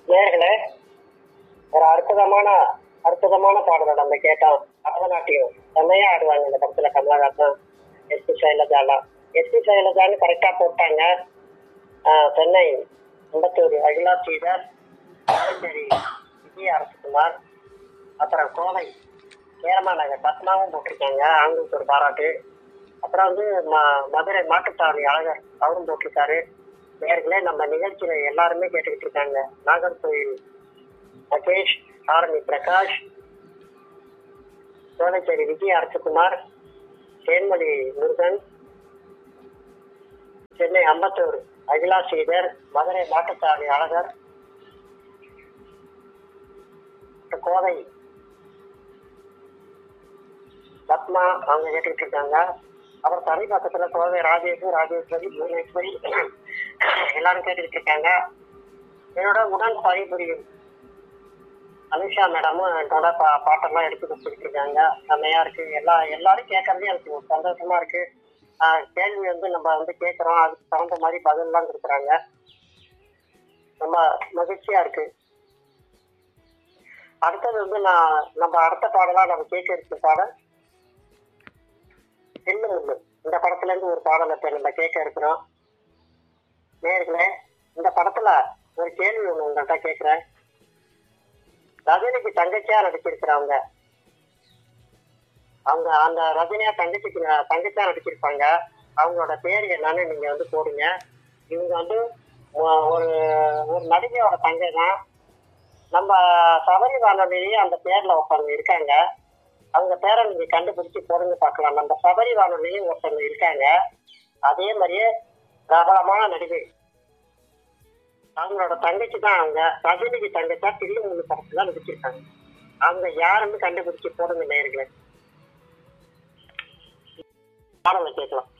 நேர்களே ஒரு அற்புதமான அற்புதமான பாடல் நம்ம கேட்டோம் பரதநாட்டியம் செம்மையா ஆடுவாங்க இந்த படத்துல கமலஹாசன் எஸ் பி சைலஜாலாம் எஸ் பி சைலஜான்னு கரெக்டா போட்டாங்க ஆஹ் சென்னை அம்பத்தூர் அகிலா ஸ்ரீதர் பாண்டிச்சேரி விஜய அரசகுமார் அப்புறம் கோவை கேரமா நகர் பத்மாவும் போட்டிருக்காங்க அவங்களுக்கு ஒரு பாராட்டு அப்புறம் வந்து ம- மதுரை மாட்டுத்தாவணி அழகர் அவரும் போட்டிருக்காரு நேர்களே நம்ம நிகழ்ச்சியில எல்லாருமே கேட்டுக்கிட்டு இருக்காங்க நாகர்கோயில் மகேஷ் ஆரணி பிரகாஷ் சோழச்சேரி விஜய் அரசகுமார் தேன்மொழி முருகன் சென்னை அம்பத்தூர் அகிலா ஸ்ரீதர் மதுரை மாட்டுத்தாவணி அழகர் கோவை பத்மா அவங்க கேட்டுக்கிட்டு இருக்காங்க அப்புறம் தனி பக்கத்துல கோவை ராஜேஷ் ராஜேஸ்வரி புவனேஸ்வரி எல்லாரும் கேட்டுக்கிட்டு இருக்காங்க என்னோட உடன் பணிபுரியும் அனுஷா மேடமும் என்னோட பா பாட்டெல்லாம் எடுத்து கொடுத்துட்டு இருக்காங்க செம்மையா இருக்கு எல்லா எல்லாரும் கேட்கறதே எனக்கு ஒரு சந்தோஷமா இருக்கு ஆஹ் கேள்வி வந்து நம்ம வந்து கேட்கறோம் அதுக்கு தகுந்த மாதிரி பதிலெல்லாம் கொடுக்குறாங்க ரொம்ப மகிழ்ச்சியா இருக்கு அடுத்தது வந்து நான் நம்ம அடுத்த பாடலா நம்ம கேட்க இருக்க பாடல் செல்லு முள்ளு இந்த படத்துல இருந்து ஒரு பாடலை இப்ப நம்ம கேட்க இருக்கிறோம் நேர்களே இந்த படத்துல ஒரு கேள்வி ஒண்ணு உங்கள்கிட்ட கேட்கிறேன் ரஜினிக்கு தங்கச்சியா நடிச்சிருக்கிறவங்க அவங்க அந்த ரஜினியா தங்கச்சிக்கு தங்கச்சியா நடிச்சிருப்பாங்க அவங்களோட பேர் என்னன்னு நீங்க வந்து போடுங்க இவங்க வந்து ஒ- ஒரு ஒரு நடிகையோட தங்கை தான் நம்ம சபரி வானொலியிலேயே அந்த பேர்ல ஒருத்தவங்க இருக்காங்க அவங்க பேரை நீங்க கண்டுபிடிச்சு போடுங்க பார்க்கலாம் நம்ம சபரி வானொலியும் ஒருத்தவங்க இருக்காங்க அதே மாதிரியே பிரபலமான நடிகை அவங்களோட தங்கச்சி தான் அவங்க ரஜினிக்கு தங்கச்சா தில்லு மூணு படத்துல நடிச்சிருக்காங்க அவங்க யாருன்னு கண்டுபிடிச்சு போடுங்க நேர்களே பாடலை கேட்கலாம்